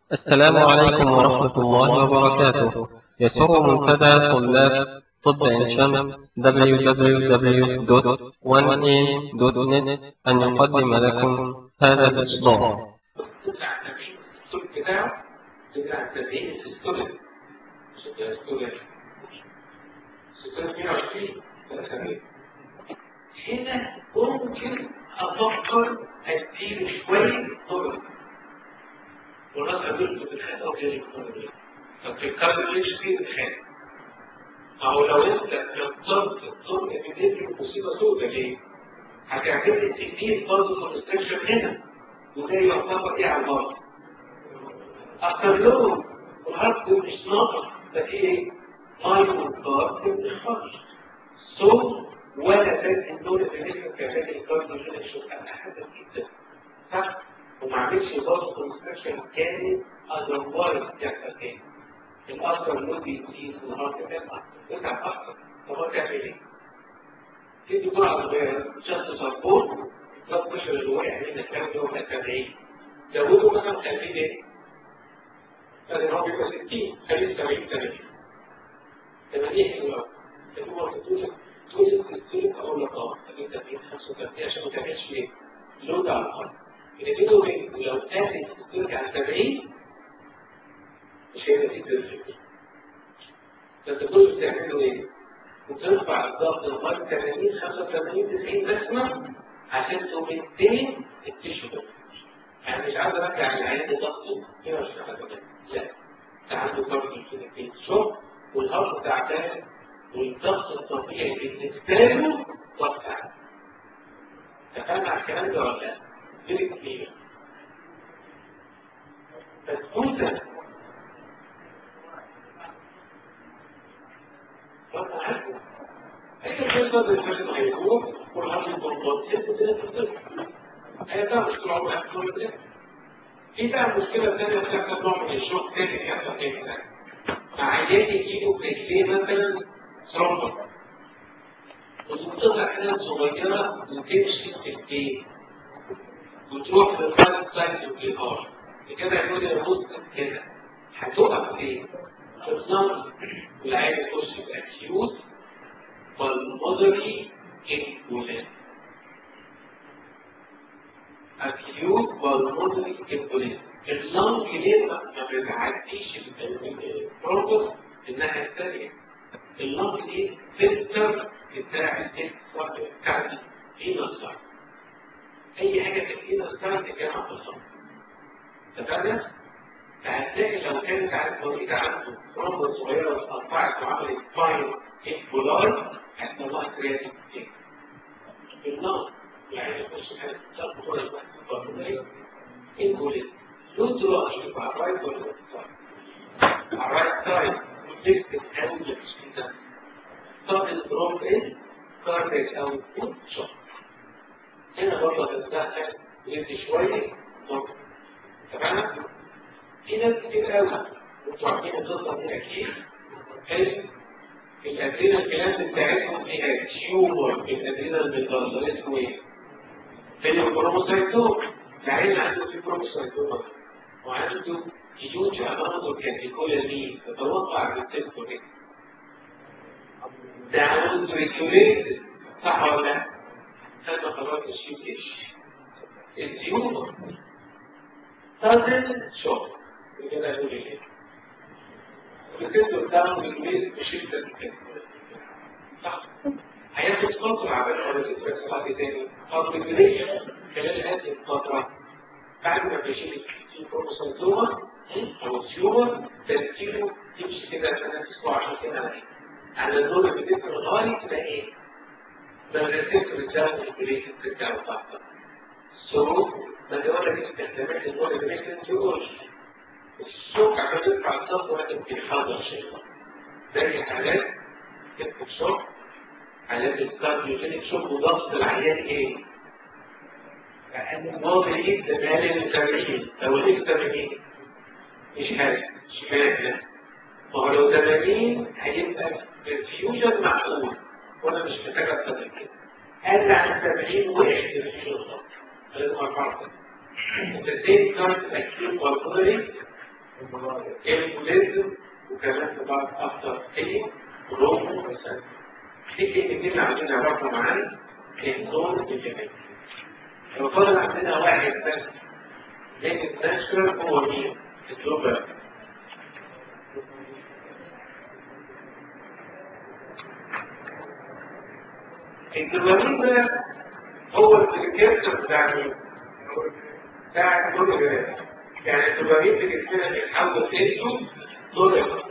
السلام عليكم ورحمة الله وبركاته يسر منتدى طلاب طب عين شمس www.1am.net أن يقدم لكم هذا الإصدار تطلع التمرين الطول بتاعه تطلع التمرين السيستوليك السيستوليك 620 تمام هنا ممكن افكر اديله شويه طرق والناس قابلته في الخانه وغير الطرق طب في الكارديولوجي في الخانه او لو انت كترت الطرق بتدي مصيبه سوداء ليه؟ هتعمل تديه برضه كونستكشن هنا وده يعتبر ايه على البطن اكتر لهم والهارت مش ناقص ده ايه؟ مايكرو كارد مش خالص سو ولا تنسى الدور اللي كمان الكارد اللي شوف انا حاسس جدا صح وما عملش برضه كونستراكشن كامل اذروايز يحصل تاني الاثر اللي بيزيد والهارت بيطلع يتعب اكتر طب هو تعمل ايه؟ تدي جرعه صغيره شخص سبورت البلاد بريشر اللي واقع هنا كام يوم 70 زودوا مثلا 50 ايه؟ لازم هو بيبقى 60 خليه 70 80 80 حلوه هو تقول تقول تقول اقول لك اه 80 85 عشان ما تعملش ايه؟ لود على الارض اللي بينه وبين لو قامت ترجع 70 مش هيبقى في بيرفكت فانت كل بتعمله ايه؟ وترفع الضغط لغايه 80 85 90 نسمه عشان تمنتين التشو ده يعني مش عايز ارجع العيان ضغطه 120 على 80 لا ده عنده كارديو كده شوف والهارت تعبان والضغط الطبيعي بالنسبه له ضغط عالي تفهم على الكلام ده ولا لا؟ دي كتير فتكون ضغط عالي هي الجسد الجسد هيكون والهارت يكون ضغط هي ده مشكله عمرها كل ده في بقى مشكله ثانيه بتحصل نوع من الشوك تاني بيحصل تاني مع عيان يجيله برجليه مثلا ثرومبا وتنقطع حلم صغيرة وتمشي في البيت وتروح في الرايت سايد والجهار كده يقول يبص كده هتقف فين؟ في الظهر والعين يخش في اكيوت والمودري انكولين اكيوت والمودري انكولين اللنج ليه ما بتعديش البروتوس انها الثانيه اللنج دي فلتر بتاع الكاردي في نصر اي حاجه في نصر تجمع في الصف اتفقنا؟ فهتلاقي لو كانت عارف مريض عنده رومبا صغيره واتقطعت وعملت فاين اكبولاي هتطلع كرياتين كتير النار يعني يخش حاجه تصرف كويس بس انكولين don't draw a على الرايت ولا على الرايت سايد وتكتب هاند كده طب الدروب ايه؟ كاربيك او فوت شوك هنا برضه هتتدخل ويدي شويه تمام؟ في ناس كتير قوي انتوا عارفين القصه دي اكيد ان الادرينال الكلام بتاعتهم فيها تيومر الادرينال بتاعتهم اسمه ايه؟ في الكروموسايتوم العين عنده في كروموسايتوم وعنده هيوج اماونت كاتيكولامين تتوقع بالتنفر ايه؟ ده عنده ريكوليت صح ولا لا؟ هذا خلاص الشيء ايش؟ التيومر sudden shock كده قالوا لي كده التنفر بتاعه ريكوليت بشدة صح هياخد فترة عبال ما تتركز بعد تاني أو ريكوليشن خلال هذه الفترة بعد ما بيشيل الكروموسوم او التيومر تركيبه يمشي كده سنة اسبوع عشان كده على الدور اللي بتبقى لغاية ما ايه؟ ما الريسبتور بتاعه البريك بتاعه تحت سو ما بيقول لك استخدامات الدور اللي بتبقى الشوك عشان يرفع الضغط ولكن بيحضر شيء زي حالات كتب شوك حالات الكارديوجينيك شوك وضغط العيان ايه؟ واضح جدا مال التمرين لو ليك تمرين مش حاجة اشمعنى ما هو لو 80 هيبقى الفيوجن معقول وانا مش محتاج اكتر من كده قال عن 70 وقع الفيوجن غلط لازم ارفعه انت ازاي كارت اكيد والقدري البوليزم وكمان في بعض اكتر هي رومو مثلا دي الاثنين اللي عايزين نعرفهم معانا النون الجمالي لو فضل عندنا واحد بس من الناشرال هو مين؟ الجلوبال الدوبامين ده هو الكيرتر بتاع مين؟ بتاع كل جهاز يعني الدوبامين في جسمنا بيتحول انتو دولار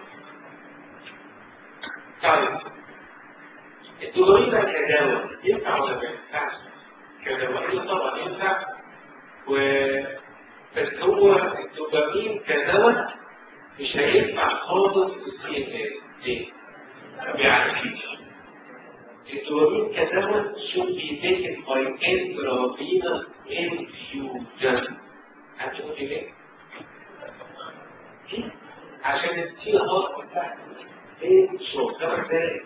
طيب الدوبامين ده كدواء ينفع ولا ما ينفعش؟ كدواء طبعا ينفع و بس هو الدوبامين كدواء مش هينفع خالص في السي ان اس ليه؟ ما بيعرفش الدوبامين كدواء should be taken by intravenous infusion هتقول ليه؟ عشان التي هارت بتاعتي ايه شو خمس دقايق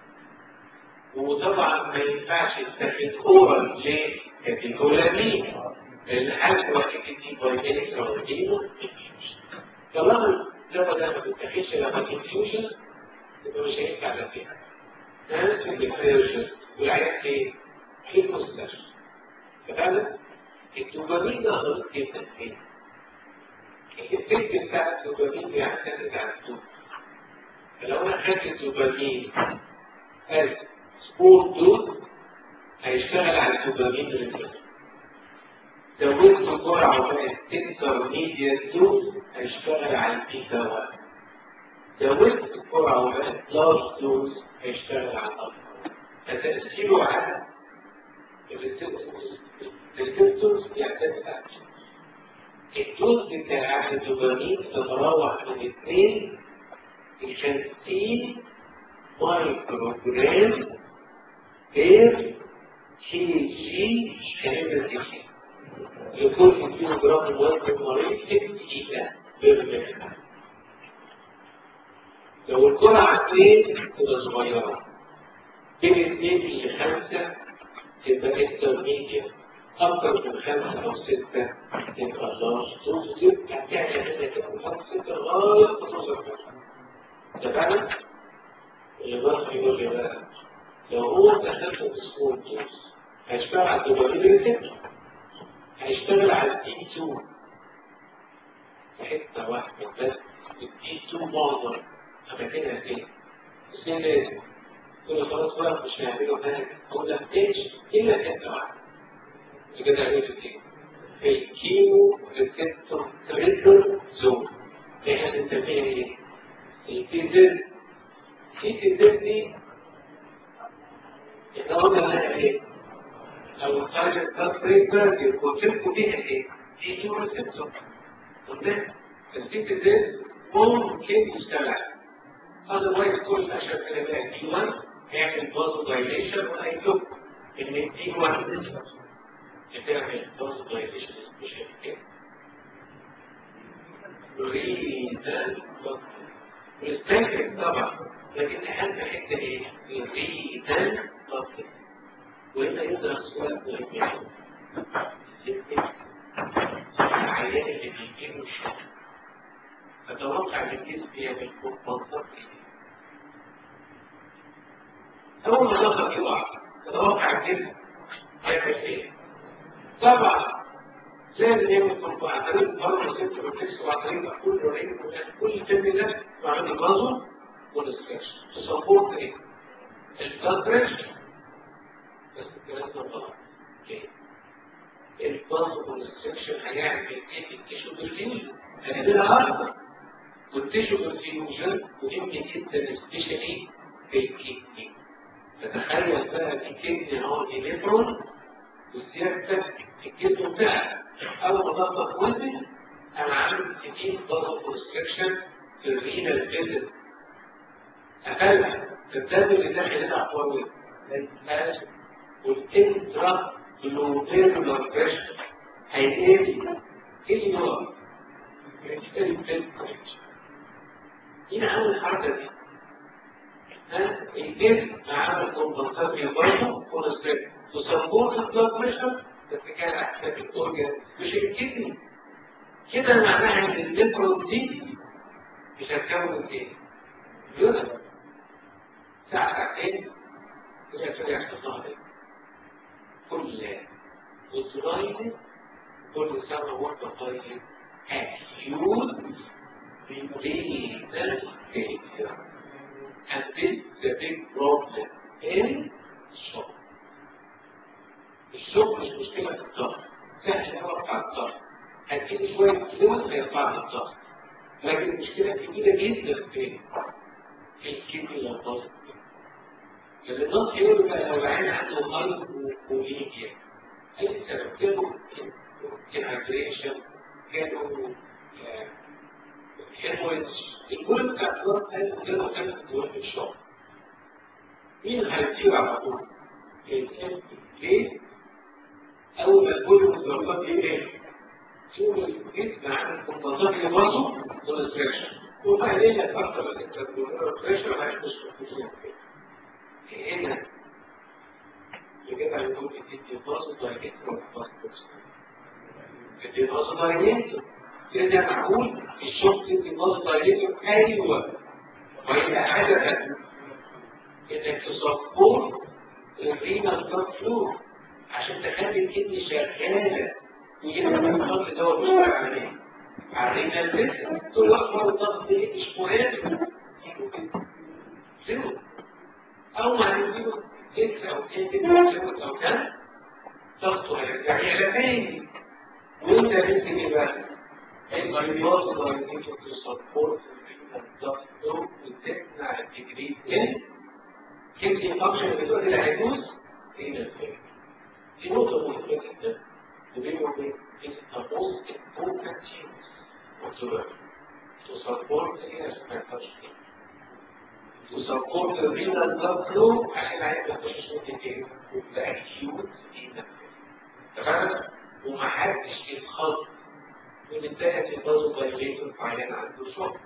وطبعا ما ينفعش يتاخد اورال ليه؟ كاتيكولامين الحاجة الوحيدة دي باي انتراvenous طالما الدواء ده ما بيتاخدش لما انفيوجن يبقى مش هينفع لا فيها نفس الديفيرجن والعيان ايه؟ في المستشفى فعلا الدوبامين ده غلط جدا فيه الافكت بتاع الدوبامين بيعتمد على الدوب فلو انا خدت الدوبامين از سبور دوب هيشتغل على الدوبامين اللي زودت جرعة وبقت انترميديت دوز هيشتغل على البيتا 1 زودت الجرعة وبقت لارج دوز هيشتغل على الأطفال فتأثيره على الريسبتورز يعتمد على الدوز بتاع الدوبامين تتراوح من 2 ل 50 مايكروجرام بير كي جي كامل لكل كيلو جرام الوزن المريض 6 دقيقة بير لو الجرعة 2 تبقى صغيرة بين 2 ل 5 تبقى انترميديا أكثر من 5 أو 6 تبقى لارج دوز تبقى هتعمل كده كده من 5 6 لغاية 12 اتفقنا؟ اللي بس يقول لي بقى لو هو دخلت بسكول دوز هيشتغل على الدوبامين ريسبتور هيشتغل على الدي 2 حته واحده بس الدي 2 معظم اماكنها فين؟ اسمها ايه؟ تقول خلاص بقى مش هيعملوا حاجه اقول لك ايش؟ الا حته واحده كده عرفت ايه؟ في الكيمو ريسبتور تريتور زون احنا بنسميها ايه؟ التي زد التي زد دي احنا قلنا لها ايه؟ لو التارجت بلاد بريشر يكون لكم فيها ايه؟ دي تو ريسبتور قلنا الست ده ممكن يشتغل اذروايز كل الاشهر كلمات دي 1 يعمل بازو دايليشن وهيشوف ان دي 1 بتعمل بازو دايليشن مش كده ريدال ريسبكت طبعا لكن اهم حته ايه؟ ريدال بطل وهنا يظهر سؤال مهم العيان اللي بيجيله الشر تتوقع ان الجسم يعمل منظر اول ما نظر يقع تتوقع الجسم يعمل ايه؟ طبعا لازم يعمل كل عن طريق برضه ست ريفلكس وعن طريق كل رعيب كل فيلم ده بعمل النظر والستريس تسبورت ايه؟ الستريس بس الكلام ده غلط ليه؟ الباز والسكشن هيعمل ايه التيشو بالفيوجن هنعملها اكتر والتيشو بالفيوجن مهم جدا سبيشالي في الكيدني تتخيل بقى في الكيدني اهو الالكترون وسيادتك الجسم بتاعك اول ما ضغطك وزن انا عامل كتير باز والسكشن في الرينال فيزل قفلها الدم اللي داخل هنا اقوى لازم والانترا جلوبيرولار بريشر هيقل ايه نوع؟ هنا عامل الحركه دي ها الجسم عامل كومبنساتري برضه كده معناها ان الليبرون دي مش هتكون ايه؟ يوسف ساعة ساعتين تبقى ترجع تطهر كل وترايد كل سنة وانت طيب acute renal failure and this is the big problem in shock الشوك مش مشكلة في الضغط سهل يرفع الضغط هتجيب شوية فلوس هيرفع الضغط لكن المشكلة كبيرة جدا في الكيمياء لو باظت لأن النص يقول بقى لو العين عنده قلب وإيديا أي سبب كانوا كهايدريشن كانوا هيموريدج الكل بتاع الضغط قلب كانوا قلب دول في الشغل مين هيطير على طول؟ الام ليه؟ أول ما تقول الضغطات إيه؟ شوف الجسم عامل كومبنسات اللي براسه كونستراكشن وبعدين هتأثر الكونستراكشن هيخش في هنا اللي كده هيقول في الديفاز دايركت الديفاز دايركت كده معقول الشوك الديفاز دايركت ايوه وهي حاجه انك تصفر الرينا بلاد فلو عشان تخلي الكدني شغاله ويبقى الضغط دوت مش عليه علينا الجسم تقول اخبار الضغط دي مش مهم زيرو او ما هنزيرو اكس او كده او كده ضغطه هيرجع يعلى تاني وانت بنت ايه بقى؟ الانبياط الرئيسية في السبورت الضغط بتمنع التجريد من كيف فانكشن بتقول اللي هيدوس هنا الفكرة دي نقطة مهمة جدا وبين وبين is the most important thing whatsoever to support the expectation to support the renal blood flow عشان عايز يخش نتيجة وده acute renal تمام ومحدش يتخض من انتهت البازو دايليتور معين عنده شغل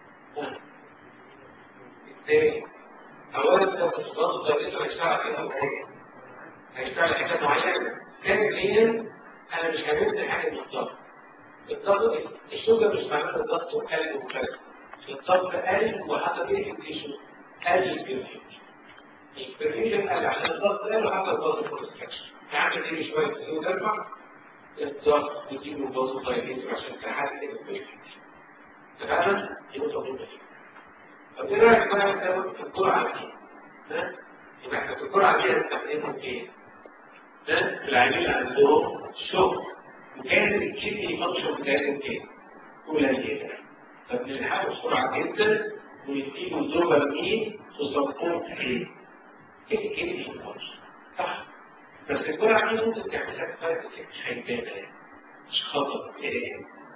التاني اولا ده مش بازو دايليتور هيشتغل كده معين هيشتغل حاجه معينه ثانيا انا مش همد حاجه من الضغط الضغط الشوجر مش معناه الضغط وقل وكذا الضغط قل وحصل ايه في التيشو قل البرفيوجن البرفيوجن قل عشان الضغط قل وحصل ضغط كونستراكشن هعمل ايه شويه فلويد ارفع الضغط بيجيب له بازو دايليتور عشان تحسن البرفيوجن تمام دي نقطه مهمه طب ايه رايك بقى في الجرعه دي؟ ها؟ يبقى احنا في الجرعه دي هنستخدمهم ايه؟ ده العيانين عندهم شغل وكان الكدني فانكشن بتاعتهم ايه؟ قليله فبنلحقه بسرعه جدا ونديله دوبامين وسبورت ايه؟ الكدني فانكشن صح بس الجرعه دي ممكن تعملها بفرق مش هيبان مش خطر ايه؟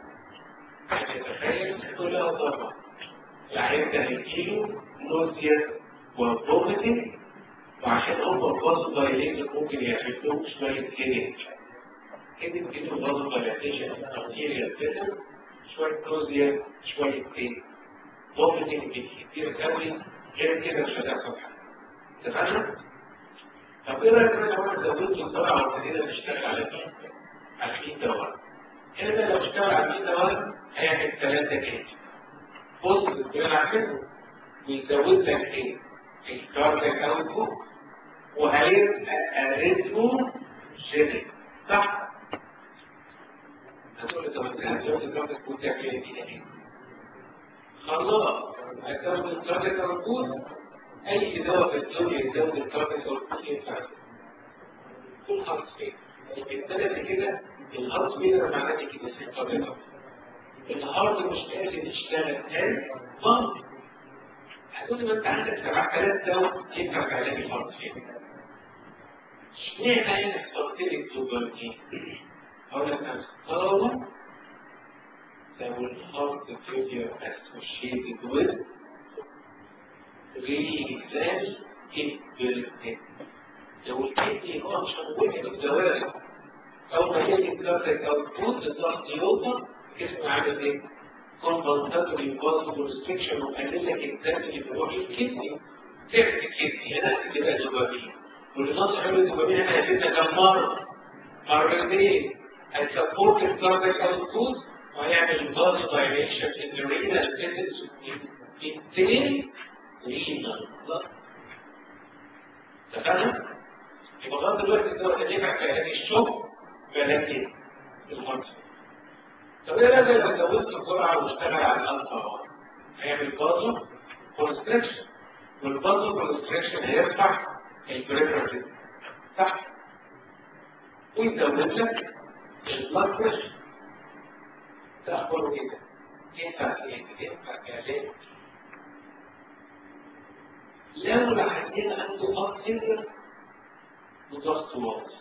هتتخيل تقول لها طبعا العيان ده هيجيله نوزيا وفوميتنج وعشان هم الباص دايليتر ممكن يعملوا شوية كينيك كينيك دي الباص دايليتيشن الارتيريال فيزر شوية كروزيا شوية كين فوميتنج كتير قوي غير كده مش هتحصل حاجة تمام؟ طب ايه رايك بقى لو انا زودت الجرعة وابتدينا نشتغل على كده؟ على 100 دواء هنا بقى لو اشتغل على 100 دواء هيعمل 3 كيك بص الكلام عارفينه ويزود لك ايه؟ الكاردياك اوتبوت وهيبقى اريتمو جينيك صح؟ هتقول لي طب انت هتزود الكاردياك اوتبوت تعمل ايه؟ خلاص هتزود الكاردياك اوتبوت اي دواء في الدنيا يزود الكاردياك اوتبوت ينفع كل خمس فين الثلاثة كده الهارت بينا معناه كده في الكاردياك اوتبوت الهارت مش قادر يشتغل تاني ضغط هتقول ما انت عندك 7000 دواء ينفع في علاج الهارت فين اشمعنى انا اخترت لك دوبامين؟ اقول لك انا اختاره لو الهارت فيلير associated with renal impairment لو الكدني فانكشن وقف الدوائر او ما هي الكاردياك اوتبوت الضغط يوطى جسم عامل ايه؟ كومبنساتوري بازل ريستريكشن وقلل لك الدم اللي بيروح للكدني تعمل الكدني هنا تبقى دوبامين واللي ناقص حلو الدوبامين هنا هيفيدنا كم مره؟ مرتين هيسبورت الكاردياك اوتبوت ويعمل بلس دايليشن in the renal vessels يبتدي renal blood تفهم؟ يبقى لغايه دلوقتي الدواء ده نفع في علاج الشوك في علاج ايه؟ الهرم طب ايه لازم لو زودت الجرعه واشتغل على الالفا هيعمل بازو كونستريكشن والبازو كونستريكشن هيرفع البريفرال صح ويزود لك البلاد بريشر ده اخباره كده ينفع ايه؟ ينفع كعلاج لو العيان عنده اكتر وضغط واطي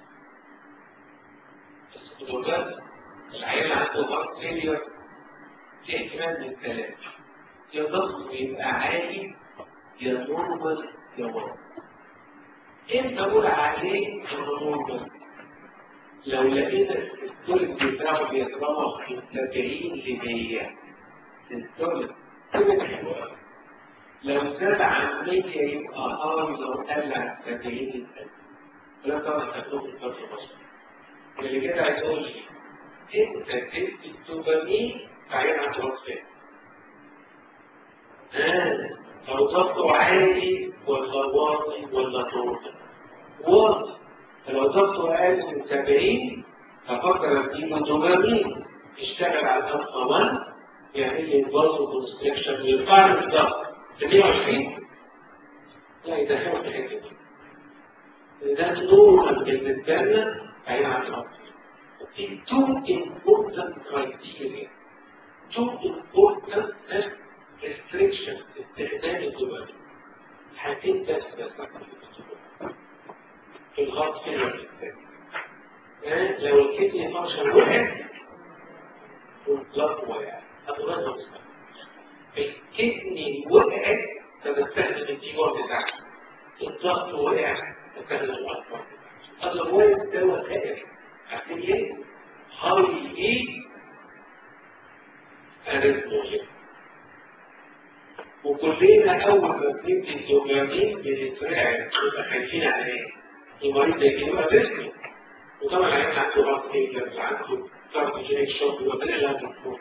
بس خدوا بالك العيان عنده ضغط فيلير في احتمال من الثلاثة يا ضغطه يبقى عالي يا نورمال يا واطي امتى اقول عليه انه نورمال لو لقينا السيستوليك بتاعه بيتراوح من 70 ل 100 السيستوليك كده حلو قوي لو زاد عن 100 يبقى هاي لو قل عن 70 يبقى ولا طبعا تكون الفترة بسيطة اللي كده عايز اقول لي انت تدي الدوبامين بعيد عن الوصفات اه لو ضغطه عالي ولا واطي ولا طوطي واطي لو ضغطه اقل من 70 ففكر اديله دوبامين يشتغل على الضغط 1 يعمل لي برضه كونستريكشن ويرفع له الضغط ل 120 لا يدخله في الحته دي ده نورمال بالنسبه لنا بعيد عن الضغط في two important criteria two important restrictions استخدام الدوبامين حاجتين بس بس في الغرب فيلر لو الكدني فانكشن وقع والبلد وقع هتغير الكدني وقعت فبستخدم الديوار بتاعته الضغط وقع بستخدم الاكبر اذروايز الدواء خائف عارفين ليه؟ هاي ايه اريثموجين وكلنا اول ما بنبني الدوبامين بنترعب نبقى خايفين على ايه؟ المريض ده يجيله اريثميا وطبعا العيان عنده غلط فيلر عنده كارديوجينيك شوك يبقى بلاش عنده فوق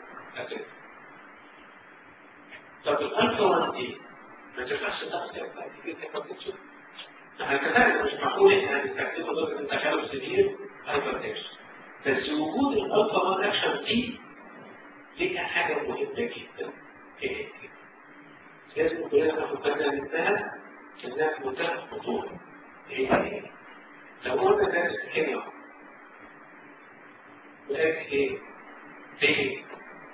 طب الالفا 1 دي ما تنفعش تاخد بعد كده كارديوجينيك احنا اتفقنا مش معقول احنا هنستخدمه ضد التخلف سرير هايبرتنشن بس وجود الالفا 1 اكشن دي ليها حاجه مهمه جدا ايه لازم كلنا ناخد بالنا منها انها في منتهى الخطوره ايه لو قلنا ده السكينة وقال ايه ايه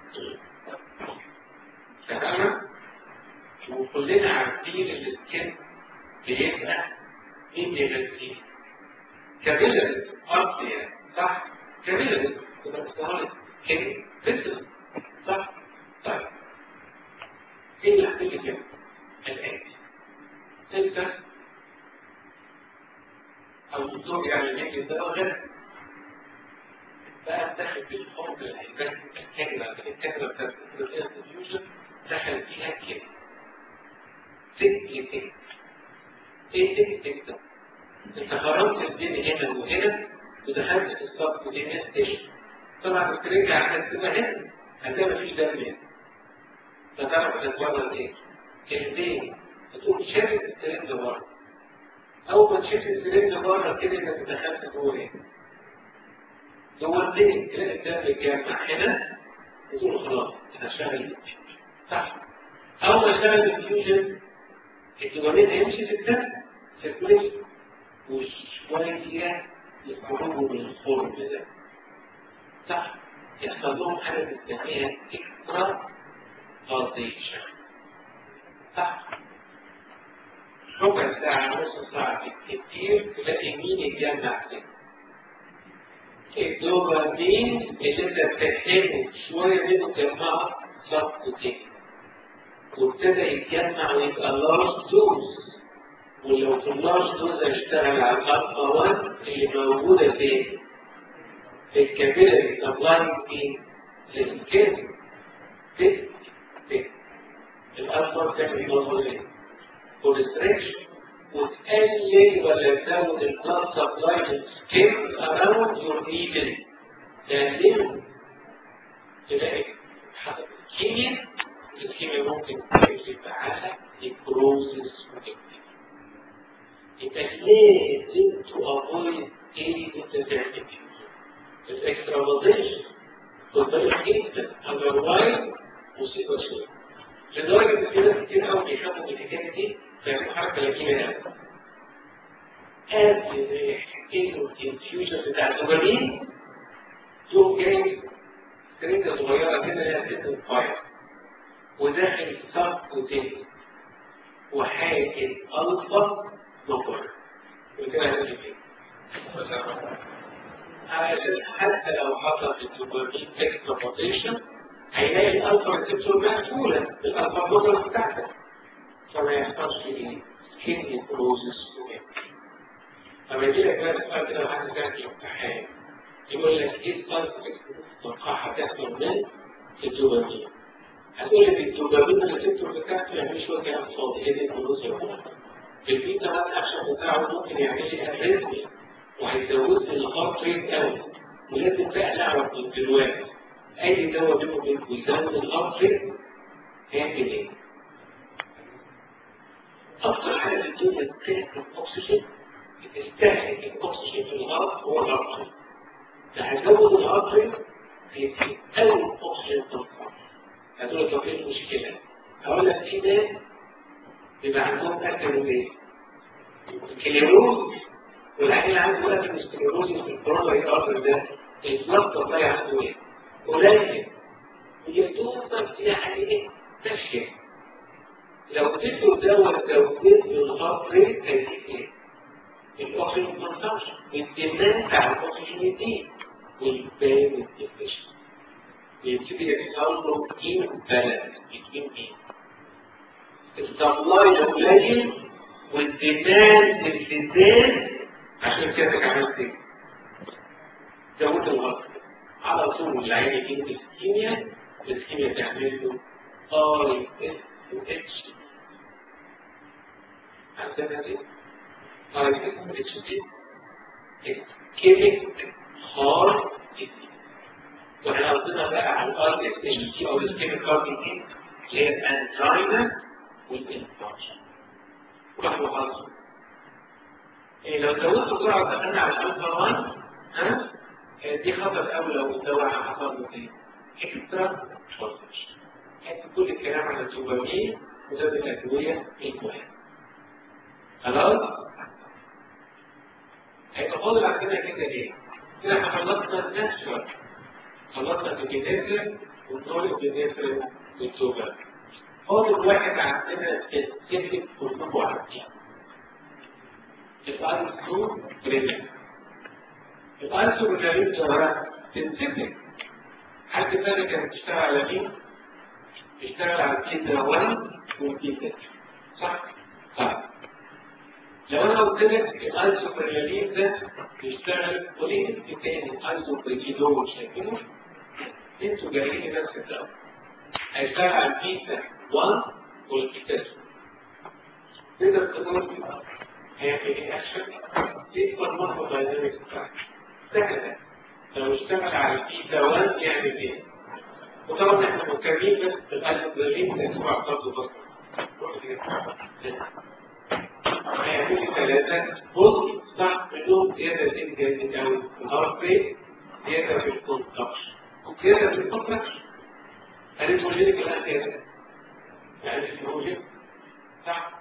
فاهمة وكلنا عارفين السكين بيبقى مين بيغذيه كابيلر ارض يعني صح كابيلر تبقى بتستهلك كين فيتل صح طيب ايه اللي هتيجي كده الاتي انت او الدكتور يعني بيجي الدواء غير بقى دخل في الحب الهيبات الكاملة الكاملة بتاعت الانستيوشن دخل فيها كده تك تك ايه تك تك ده انت خرجت الدين هنا وهنا ودخلت في الصف ودي ستيشن طبعا بترجع عشان تبقى هنا هتلاقي مفيش دم هنا فتعرف تتورط ايه كلمتين تقول شايف الكلام ده بره اول ما تشوف الفيلم بره كده انت دخلت جوه ايه جوه الدين تلاقي الدم اتجمع هنا وتقول خلاص انا شغل صح اول ما اشتغل الفيوجن الدوبامين هيمشي في الدم سيركوليشن وشويه يخرجوا من الخرم ده صح يحصل لهم حاجه بنسميها اكسترا فازيشن صح ربع ساعة نص ساعة كتير تلاقي مين يتجمع كده الدوبامين اللي انت بتحتاجه شوية منه تجمعه صف تاني وابتدى يتجمع ويبقى لارج دوز ولو في اللارج دوز هيشتغل على الألفا 1 اللي موجودة فين؟ في الكابيلاري سبلاينج فين؟ للسكين تك تك الألفا 1 تعمل موضوع ايه؟ كونستريكشن وتقلل ولا تزود البلاد سبلاي سكيب اراوند يور نيدل تقلله تلاقي الاسكيميا الاسكيميا ممكن تجلب معاها نيكروزس يبقى لازم تأفويد ايه التدافع الاكسترافازيشن بطريقة جدا اذروايز مصيبة شوية لدرجة ان في ناس كتير قوي بيخافوا من الحكاية دي فيعملوا حركة لكيمياء قبل ما يحكيله الانفيوجن بتاع الدوبامين يوم جاي كريمة صغيرة كده لها ست الفاير وداخل صف وتاني وحاجة ألفا نفر وكده هنجي فين علشان حتى لو حصل الدوبامين اكسترابوتيشن هيلاقي الألفا ريسبتور مقفولة بالألفا نفر بتاعتك فما يحصلش ايه؟ كيدني كلوزس لما يجي لك بقى سؤال كده وحد كان في امتحان يقول لك ايه الفرق توقعها تحصل من الدوبامين هتقول لك الدوبامين الريسبتور بتاعته يعمل شويه كلام فاضي ايه دي الكلوز البيتا بقى الاكشن بتاعه ممكن يعمل لي اريزمي وهيزود لي الهارت ريت قوي ولازم بقى نعرف من دلوقتي اي دواء منهم بيزود الهارت ريت هيعمل ايه؟ اكتر حاجه في الدنيا بتاعت الاكسجين بتستهلك الاكسجين في الهارت هو الهارت ريت فهزود الهارت ريت هيدي اول اكسجين تنفع هتقول لك طب ايه المشكله؟ هقول لك في ناس بيبقى عندهم اكل ايه؟ الكليروز والعيل عنده بقى من السكليروز في الكورونا الارض ده البلد سبلاي عنده ايه؟ قليل يدوب يعني ايه؟ تشهي لو اديته دواء زودت له الهارت ريت هيديك ايه؟ الاكسجين كونسامشن الدماغ بتاع الاكسجين يزيد والبان الديفيشن يبتدي يحصل له امبالانس بين مين؟ السبلاي قليل والديماند الزيادات عشان كده عملت ايه؟ زود الغرض على طول العين يجيب الكيمياء الكيمياء تعمل له اي اس اتش عندنا دي اي اس اتش دي كيميك هارد واحنا قصدنا بقى على الاي اس اتش دي او الكيميك هارد دي اللي هي الانزيمة والانفاش وراح وخلصوا إيه لو زودت جرعة دخلنا على الألفا 1 ها دي خطر قوي لو الدواء حصل له ايه؟ اكسترا شورتج كل الكلام عن الدوبامين وزاد الأدوية المهمة خلاص؟ هيبقى فاضل عندنا كده ايه؟ كده احنا خلصنا الناتشورال خلصنا الجينيزم كنترول الجينيزم والدوبامين فاضل واحد عندنا سبيسيفيك كلكم عارفين الايسو بريمير الايسو بريمير ده سبيسيفيك حد تاني كان بيشتغل على مين؟ بيشتغل على البيتا 1 والبيتا صح؟ صح لو انا قلت لك الايسو بريمير ده بيشتغل قولي لي تاني ايسو بريمير شايفينه؟ انتوا جايين نفس الكلام هيشتغل على البيتا 1 والكتاب تقدر تقول هيعمل ايه اكشن يكبر مرة دايناميك سهلة لو اشتغل على البيتا 1 يعمل ايه وطبعا احنا مكملين بس بالالف دارين نسمع برضه بطل هيعمل ثلاثة بص صح منهم زيادة دي جامد قوي في الهارت ريت زيادة في الكونتراكشن زيادة في الكونتراكشن هنقول لك الآن زيادة يعني الوجه صح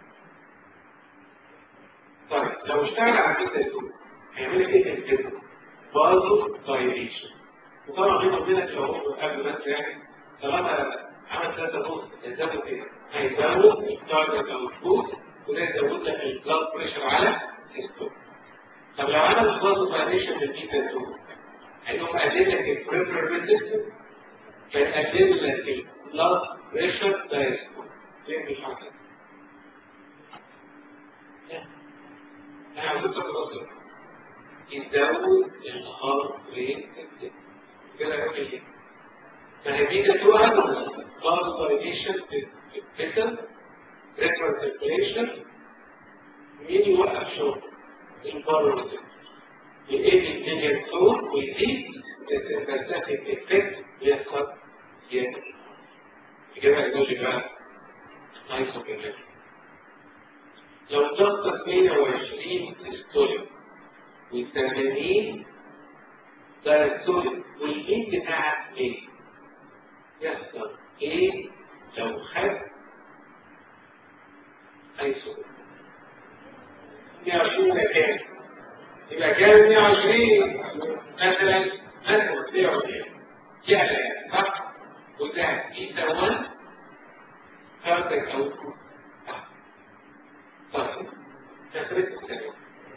طيب لو اشتغل على كده الدول هيعمل لك ايه الجسم بازو دايليشن وطبعا بينه وبينك لو هو قبل بس يعني طالما عمل ثلاثة بوز هيزود ايه؟ هيزود التارجت او الفوز وده يزود لك البلاد بريشر على الستور طب لو عمل بازو دايليشن للبيتا 2 هيقوم قلل لك البريفر ريزيستنس فيقلل لك البلاد بريشر دايركت ليه مش حاصل انا عاوز اقول يزود الهارت ريت كده يعمل ايه فهذه تو ادوز باز دايليشن في البيتل ريفرنس سيركيليشن مين يوقف شغل البارو يقل الدنيا صوت ويزيد السيمباثيك افكت بيحصل زياده كده يقول لي بقى ايسوبينيك لو ضغطك 120 سيستوليك و80 دايستوليك والإيد بتاعك ايه؟ يحصل ايه لو خد ايسوبينيك 120 ده كام؟ يبقى كام 120 مثلا مثلا 120 يعلى صح؟ وده إيتا 1 فردك أو طيب تفرق الثانية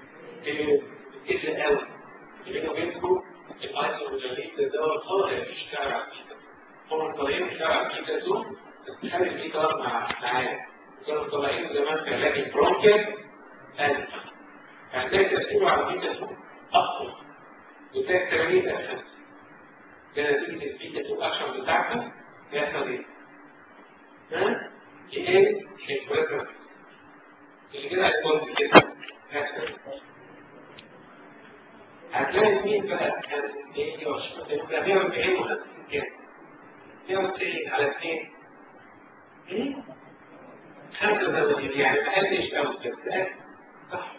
إلا قوي بينه وبينكم الايزوجانيت ده دواء طارئ بيشتغل على الكيتا هو الطريقين بيشتغل على الكيتا دول بتخلي الكيتا مع معاه كانوا طالعين زمان في علاج البرونكيال قال هتلاقي تأثيره على الكيتا دول أخطر وتلاقي التمارين أخف ده نتيجة الكيتا دول أكشن بتاعته يحصل إيه؟ ها؟ ايه الكولاتر مش كده هيكون كده هتلاقي مين بقى كان ايه وشوف ده 140 ولا كده 190 على 2 ايه 85 يعني ما قلش قوي كده صح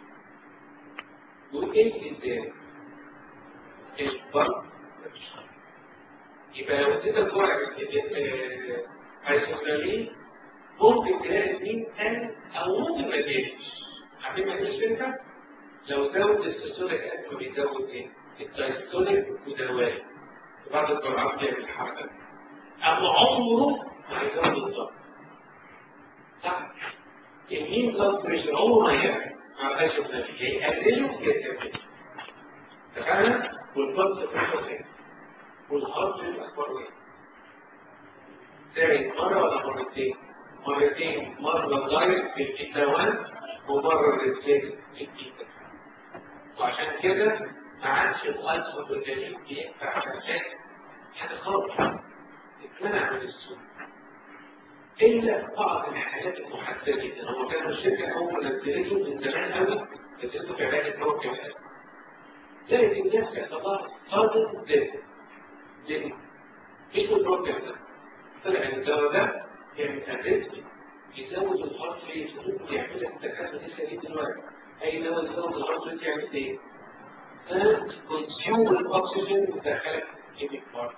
وايه ازاي الفرق يبقى لو اديت الجرعه ايسوكالين ممكن تلاقي مين قال او ممكن ما يجيش عارفين ما يجيش انت لو زود السيستوليك قد ما بيزود ايه الدايستوليك ودوائي بعض الجرعات بيعمل الحركه اما عمره ما هيزود الضغط صح المين بلاد بريشر عمره ما يعمل مع الايسوكالين هيقلله جدا اتفقنا والبلد بريشر كده والهارت ريت اخباره ايه تعمل مرة ولا مرتين؟ مرتين مرة دايركت في البيتا 1 ومرة ريسيت في البيتا وعشان كده ما عادش الألفا والجليل بينفع عشان حاجة خالص اتمنع من السوق إلا بعض الحالات المحددة جدا هو كان الشركة أول نزلته من زمان قوي نزلته في علاج البروكيال لكن الناس تعتبر صادق جدا ليه؟ مش البروكيال ده طلع الدواء ده يعمل الرزق يزود الهارت ريت ممكن يعمل لك الدكاتره لسه دي دلوقتي اي دواء يزود الهارت ريت يعمل ايه؟ كونسيوم الاكسجين ويدخلك كيميك هارت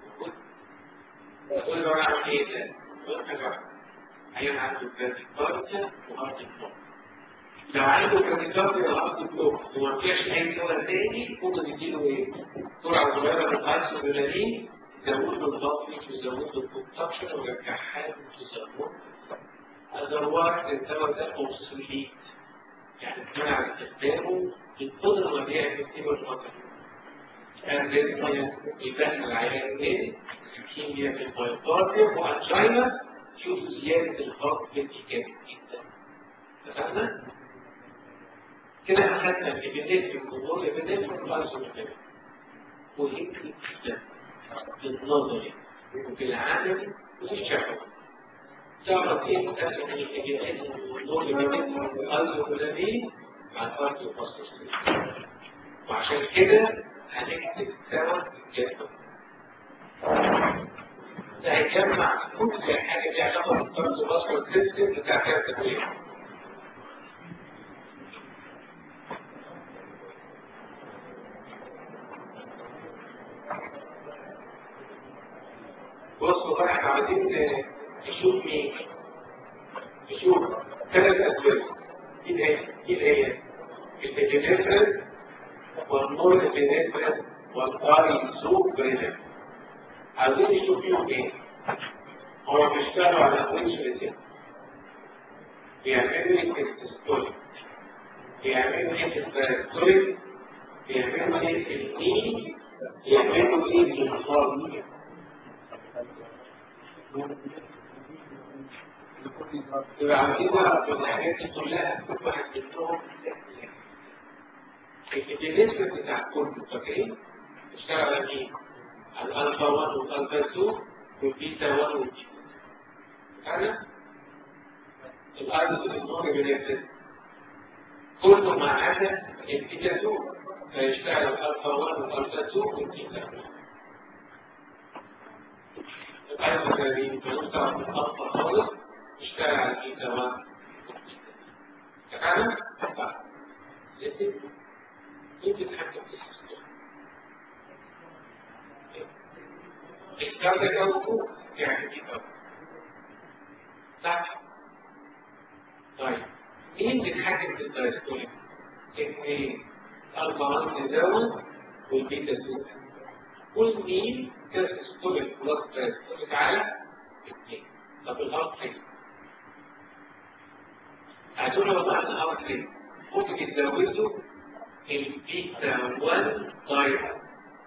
تقول له اعمل ايه ده؟ يقول حاجه واحده عيان عنده كارديكارديا وهارت بلوك لو عنده كارديكارديا وهارت بلوك وما فيش اي دواء تاني ممكن يديله ايه؟ جرعه صغيره من الايسوبيلارين يزود له الضغط يزود له الكونتاكشن ويرجعها له تزود otherwise الدواء ده obsolete يعني منع استخدامه القدرة ما بيعمل كتير الفترة يدخل العيان ايه؟ كيمياء في المايوكارديوم وانجينا شوف زيادة الضغط ريت جامد جدا اتفقنا؟ كده اخدنا الابيديت الجمهور الابيديت والبايزوميتري مهم جدا بالنظري وبالعمل وبالشفوي تعرف ايه مكافأة الاتجاهات والنور اللي بين القلب والذين مع الفرق والفصل وعشان كده هنكتب سوا الجدول ده هيجمع كل حاجة ليها علاقة بالفرق والفصل والسيستم بتاع كام تدوير بصوا بقى احنا عايزين نشوف مين نشوف ثلاث اسباب ايه ايه ايه الابنفرين والنور الابنفرين والايزوبرين عايزين نشوف فيهم ايه هو بيشتغلوا على ويتش ريتم بيعملوا ايه في الستوري بيعملوا ايه في الستوري بيعملوا ايه في الايه بيعملوا ايه في الخارج يبقى عايزين نعرف الحاجات دي كلها كل واحد منهم الابيليشن بتاع كله فاكرين؟ اشتغل على مين؟ على الالفا 1 والالفا 2 والبيتا 1 والبيتا فاهم؟ الارض بتكون ابيليشن كله ما عدا البيتا 2 فيشتغل الالفا 1 والالفا 2 والبيتا 2 الايزوكارين بنقطع من الأطفال خالص اشتغل على البيتا 1 تمام؟ طيب لكن مين بيتحكم في السيستم؟ الكارديك أوتبوت يعني بيتا 1 صح؟ طيب مين بيتحكم في الدايستوليك؟ اثنين أربعة تزاوج والبيتا 2 والمين تستوليك بلس دايستوليك على اثنين طب الهارت ريت هتقول بقى الهارت ريت ممكن يتزودوا البيتا 1 دايركت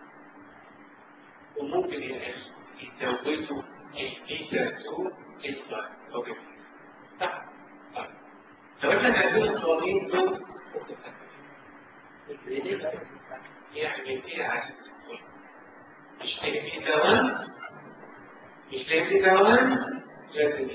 وممكن يتزودوا البيتا 2 انسايد اوكي صح طيب طب احنا عايزين القوانين دول يعمل ايه عايز مش هيبقى دوام مش هيبقى دوام لازم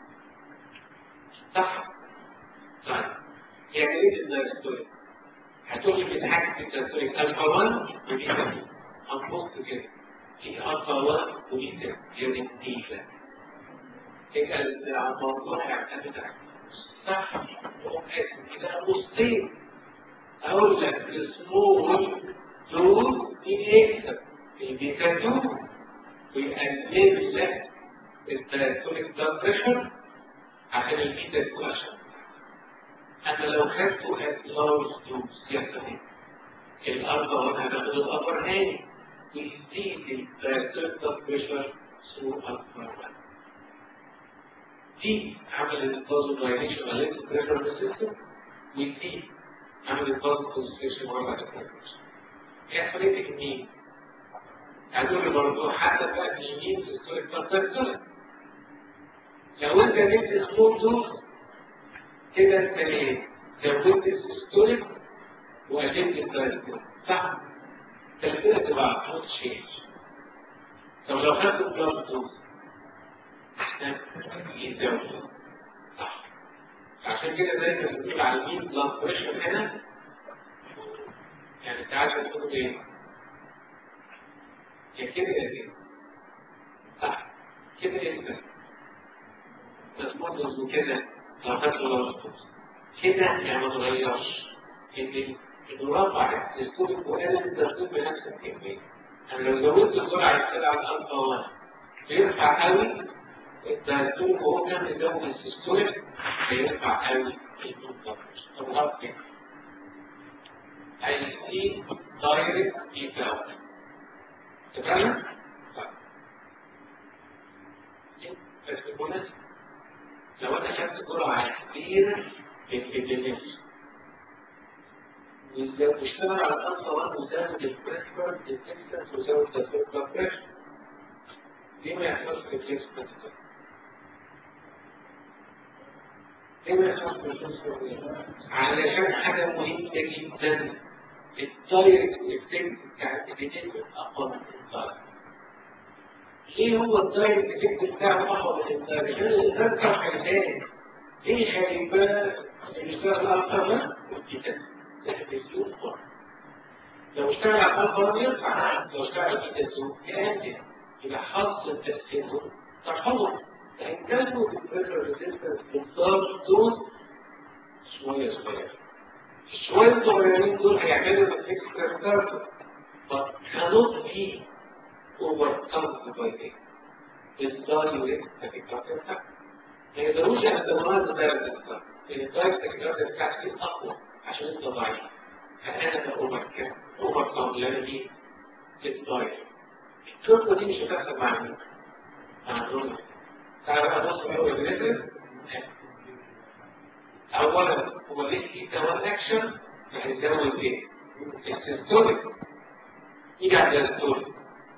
صح طيب يعني ايه الدايستوري هتقول لي بتحكم في الدايستوري الفا 1 وبيتا 2 هنبص كده في الفا 1 وبيتا يعني الديفا يبقى الموضوع يعتمد على صح وقاسم كده بصين اقول لك السمول دول يكسب البيتا 2 ويقلل لك التراكتوريك بلاد بريشر عشان البيتا 2 عشان اما لو خدته at large dose يحصل ايه؟ الاربع وانا هتاخد الابر هاني ويزيد التراكتوريك بلاد بريشر ثرو ابر دي عمل البازو دايليشن على البريشر سيستم ودي عمل البازو كونستريشن ورا البريشر يحصل ايه في اليمين؟ قالوا لي برضه حتى بقى اليمين في السوري بتاعتك لو انت نمت سمول دوز كده انت ايه؟ زودت السيستوليك وقللت الدايستوليك صح؟ كده تبقى محطوط شيء طب لو خدت بلاد دوز يتزوج صح عشان كده دايما بنقول على المين بلاد بريشر هنا يعني انت عارف تقول ايه؟ يا كده يا كده صح كده انت تتمرز وكده لو خدت بلاد كده يعني ما تغيرش ان انه رفع السكوب وقال الترتيب بنفس الكميه يعني لو زودت الجرعه كده على الالفا 1 بيرفع قوي الترتيب وهو كان يزود السيستوليك بيرفع قوي الضغط كده هيزيد دايركت ايتاوت تمام؟ بس بالمناسبة لو انا خدت جرعة كبيرة بالإبلينيس واشتغل على الألفا 1 وزود البريسبر التكسس وزود الفلتر بريشر ليه ما يحصلش ريبليسمنت ليه ما يحصلش ريبليسمنت علشان حاجة مهمة جدا الدايركت افكت بتاع الابيديت اقوى من الدايركت ليه هو الدايركت افكت بتاعه اقوى من الدايركت؟ عشان الانسان بتاع خلفان ليه خلفان بيشتغل اكتر من الكتاب تحديثون لو اشتغل على الفا يرفع لو اشتغل على الكتاب يقلل يبقى حط تأثيره تحفظه لأن كانوا بالبريشر ريزيستنس بالضبط دول شوية شوية شوية صغيرين دول هيعملوا الاكسترا ستارتر but cannot be overcome by it بالدايركت تكيكاتر ما يقدروش يقدموها بالدايركت ستارتر لأن الدايركت تكيكاتر بتاعتي أقوى عشان أنت ضعيف فأنا بأوفر أوفر لأن دي بالدايركت الكتبة دي مش هتحصل مع مين؟ مع الرمى تعالى بقى بص هو الريتم اولا هو ليه كمان اكشن فهيتزود ايه؟ السيستوليك يجي على السيستوليك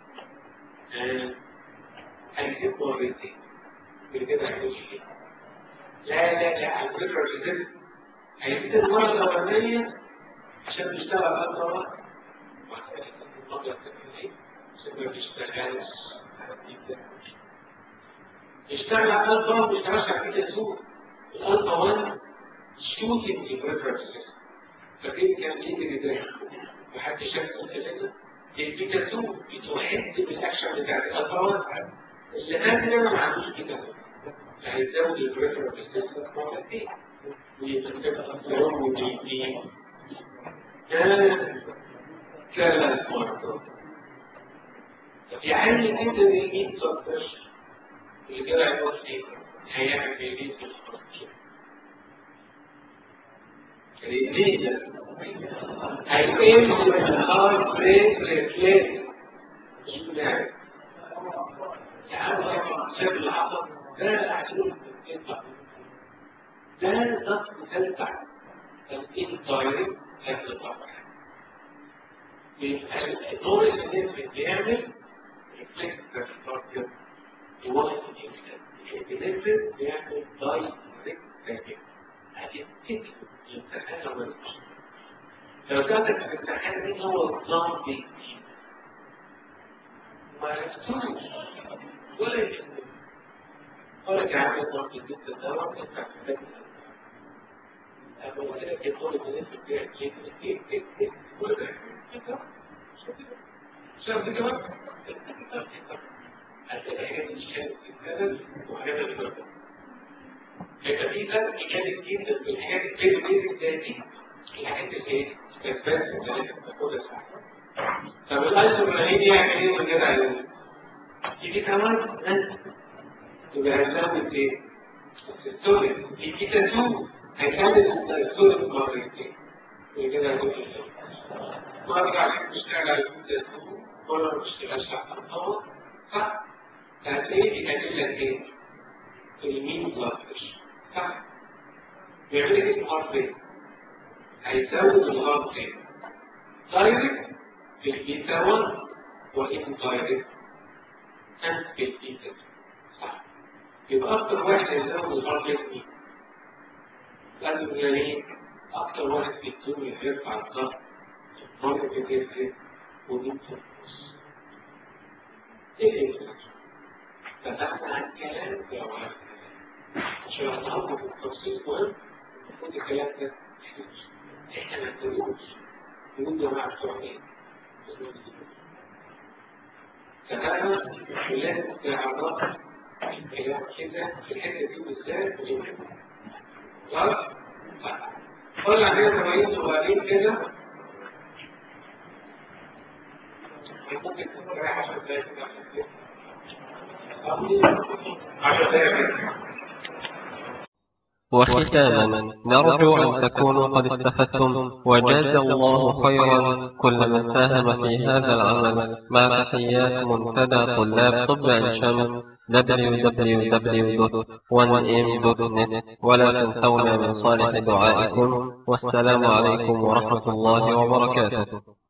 هيزيد مرتين كده هيقول ايه؟ لا لا لا على فكره كده هيزيد المره الاولانيه عشان تشتغل اكتر وقت ما بيشتغلش اشتغل على الألفا ما بيشتغلش على البيتا 2 الألفا 1 شوتنج بريفرنسز فكيف كان يجري ده محدش شاف الكلام ده البيتا 2 بتحد بالاكشن بتاع الألفا 1 اللي قبل ما عندوش كده هيزود البريفر بالسيستم مرتين ويتبقى الصيام وبيدي ثلاث مرات يعني كده بيجي 13 اللي كده هيقول ايه؟ هيعمل بيجي في الخرطية الإنجليزي هيقل الهارت ريت ريفلكس اشمعنى؟ يعني شاف اللي حصل ده هتقول ده ضغط تلتع الانتايرنج هيطلع يبقى الدور اللي بيعمل ريفلكس تارجت يوصل الانفلت بيعمل دايركت تارجت هتفتكر الامتحان لما يخش لو كانت الامتحان مين هو النظام دي ما عرفتوش ولا يهمني قالك يا عم النظام دي انت الدواء انت محتاج أما قلت لك الدور اللي انت بتاعك كيف كيف كيف كيف ولا ده شايف دي كمان هتلاقي حاجات الشهادة بتتكلم وحاجات الفرق يبقى في فرق جامد جدا في الحاجات الفيري فيري ذاتي الحاجات اللي ايه؟ الفرق اللي بتاخدها ساعة طب الايسوبرانين يعمل ايه من غير عيون؟ يجي كمان ناس يبقى هنزود ايه؟ السيستوليك يجي تاتو هيكمل السيستوليك مرتين وكده هتقول وارجع اشتغل على التاتو ولا ما اشتغلش على الطاقه صح؟ هتلاقيه بيعمل لك ايه؟ اليمين بلاتش صح؟ بيعمل لك ايه الهارت ريت؟ هيزود الهارت ريت دايركت في البيتا 1 وان دايركت and في البيتا 2 صح؟ يبقى اكتر واحد هيزود الهارت ريت مين؟ لازم يعني اكتر واحد في الدنيا يرفع الضغط مرة كتير ودي تنفس ايه فتحنا عن كلام يا وعلا عشان نتعرف في التفصيل مهم المفروض الكلام ده احنا ما نقولوش نقول يا جماعه بتوع ايه؟ فأنا لازم تعرف الكلام كده في الحته دي بالذات خلاص؟ قلنا عليها تمارين صغيرين كده ممكن تستريح 10 دقايق كده عشر دقايق وختاما نرجو أن تكونوا قد استفدتم وجاز الله خيرا كل من ساهم في هذا العمل مع تحيات منتدى طلاب طب عين شمس www.1m.net ولا تنسونا من صالح دعائكم والسلام عليكم ورحمة الله وبركاته